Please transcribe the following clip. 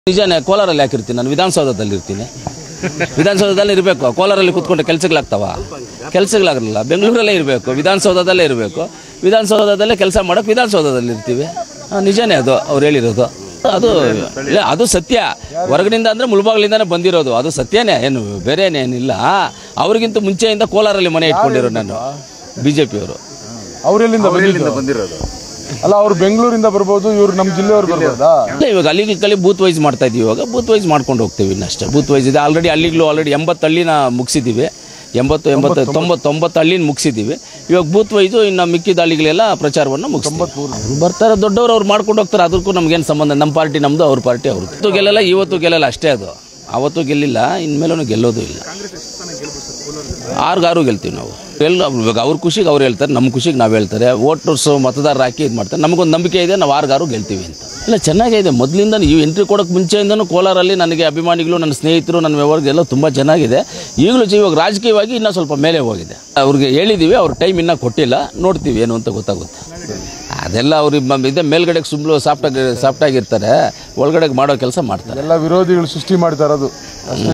ನಿಜಾನೇ ಕೋಲಾರಲ್ಲಿ ಯಾಕಿರ್ತೀನಿ ನಾನು ವಿಧಾನಸೌಧದಲ್ಲಿ ಇರ್ತೀನಿ ವಿಧಾನಸೌಧದಲ್ಲಿ ಇರಬೇಕು ಕೋಲಾರಲ್ಲಿ ಕೂತ್ಕೊಂಡ್ರೆ ಕೆಲಸಗಳಾಗ್ತಾವ ಕೆಲಸಗಳಾಗಲ್ಲ ಬೆಂಗಳೂರಲ್ಲೇ ಇರಬೇಕು ವಿಧಾನಸೌಧದಲ್ಲೇ ಇರಬೇಕು ವಿಧಾನಸೌಧದಲ್ಲೇ ಕೆಲಸ ಮಾಡೋಕೆ ವಿಧಾನಸೌಧದಲ್ಲಿ ಇರ್ತೀವಿ ಆ, ನಿಜಾನೇ ಅದು ಅವ್ರು ಹೇಳಿರೋದು ಅದು ಇಲ್ಲ ಅದು ಸತ್ಯ ಹೊರಗಿನಿಂದ ಅಂದರೆ ಮುಳುಬಾಗ್ಲಿಂದಾನೇ ಬಂದಿರೋದು ಅದು ಸತ್ಯನೇ ಏನು ಬೇರೆ ಏನೇನಿಲ್ಲ ಅವ್ರಿಗಿಂತ ಮುಂಚೆಯಿಂದ ಕೋಲಾರಲ್ಲಿ ಮನೆ ಇಟ್ಕೊಂಡಿರೋ ನಾನು ಬಿ ಜೆ ಪಿಯವರು ಅವ್ರೆಲ್ಲಿಂದ ಬಂದಿದ್ದು ಬಂದಿರೋದು ಅಲ್ಲ ಅವ್ರು ಬೆಂಗಳೂರಿಂದ ಬರ್ಬೋದು ಇವ್ರು ನಮ್ಮ ಜಿಲ್ಲೆಯವ್ರು ಬರ್ಬೋದಾ ಇಲ್ಲ ಇವಾಗ ಅಲ್ಲಿಗೆ ಕಲಿ ಬೂತ್ ವೈಸ್ ಮಾಡ್ತಾ ಇದೀವಿ ಇವಾಗ ಬೂತ್ ವೈಸ್ ಮಾಡ್ಕೊಂಡು ಹೋಗ್ತೀವಿ ಇನ್ನಷ್ಟೇ ಬೂತ್ ವೈಸ್ ಇದೆ ಆಲ್ರೆಡಿ ಅಲ್ಲಿಗ್ಲೂ ಆಲ್ರೆಡಿ ಎಂಬತ್ತು ಹಳ್ಳಿನ ಮುಗಿಸಿದ್ದೀವಿ ಎಂಬತ್ತು ಎಂಬತ್ತು ತೊಂಬತ್ತು ತೊಂಬತ್ತು ಹಳ್ಳಿನ ಮುಗಿಸಿದ್ದೀವಿ ಇವಾಗ ಬೂತ್ ವೈಸು ಇನ್ನು ಮಿಕ್ಕಿದ ಹಳ್ಳಿಗಳೆಲ್ಲ ಪ್ರಚಾರವನ್ನು ಮುಗಿಸ್ತೀವಿ ಅವ್ರು ಬರ್ತಾರೆ ದೊಡ್ಡವರು ಅವ್ರು ಮಾಡ್ಕೊಂಡು ಹೋಗ್ತಾರೆ ಅದಕ್ಕೂ ನಮ್ಗೇನು ಸಂಬಂಧ ನಮ್ಮ ಪಾರ್ಟಿ ನಮ್ಮದು ಅವ್ರ ಪಾರ್ಟಿ ಅವ್ರದ್ದು ಇವತ್ತು ಗೆಲ್ಲಲ್ಲ ಇವತ್ತು ಗೆಲ್ಲಲ್ಲ ಅಷ್ಟೇ ಅದು ಅವತ್ತು ಗೆಲ್ಲಿಲ್ಲ ಇನ್ಮೇಲೂ ಗೆಲ್ಲೋದು ಇಲ್ಲ ಆರ್ಗಾರು ಗೆಲ್ತೀವಿ ನಾವು ಎಲ್ಲ ಇವಾಗ ಅವ್ರ ಖುಷಿಗೆ ಅವ್ರು ಹೇಳ್ತಾರೆ ನಮ್ಮ ಖುಷಿಗೆ ನಾವು ಹೇಳ್ತಾರೆ ವೋಟರ್ಸ್ ಮತದಾರರು ಹಾಕಿ ಇದು ಮಾಡ್ತಾರೆ ನಮಗೊಂದು ನಂಬಿಕೆ ಇದೆ ನಾವು ಆರ್ಗಾರು ಗೆಲ್ತೀವಿ ಅಂತ ಇಲ್ಲ ಚೆನ್ನಾಗಿದೆ ಮೊದಲಿಂದ ನೀವು ಎಂಟ್ರಿ ಕೊಡೋಕೆ ಮುಂಚೆಯಿಂದನೂ ಕೋಲಾರಲ್ಲಿ ನನಗೆ ಅಭಿಮಾನಿಗಳು ನನ್ನ ಸ್ನೇಹಿತರು ನನ್ನ ವ್ಯವಹಾರಗೆಲ್ಲ ತುಂಬ ಚೆನ್ನಾಗಿದೆ ಈಗಲೂ ಜೀವ- ಇವಾಗ ರಾಜಕೀಯವಾಗಿ ಇನ್ನೂ ಸ್ವಲ್ಪ ಮೇಲೆ ಹೋಗಿದೆ ಅವ್ರಿಗೆ ಹೇಳಿದ್ದೀವಿ ಅವ್ರ ಟೈಮ್ ಇನ್ನೂ ಕೊಟ್ಟಿಲ್ಲ ನೋಡ್ತೀವಿ ಏನು ಅಂತ ಗೊತ್ತಾಗುತ್ತೆ ಅದೆಲ್ಲ ಅವ್ರು ಇದೆ ಮೇಲ್ಗಡೆಗೆ ಸುಮ್ಮನೆ ಸಾಫ್ಟಾಗಿ ಸಾಫ್ಟಾಗಿರ್ತಾರೆ ಒಳಗಡೆಗೆ ಮಾಡೋ ಕೆಲಸ ಮಾಡ್ತಾರೆ ಎಲ್ಲ ವಿರೋಧಿಗಳು ಸೃಷ್ಟಿ ಮಾಡ್ತಾ ಇರೋದು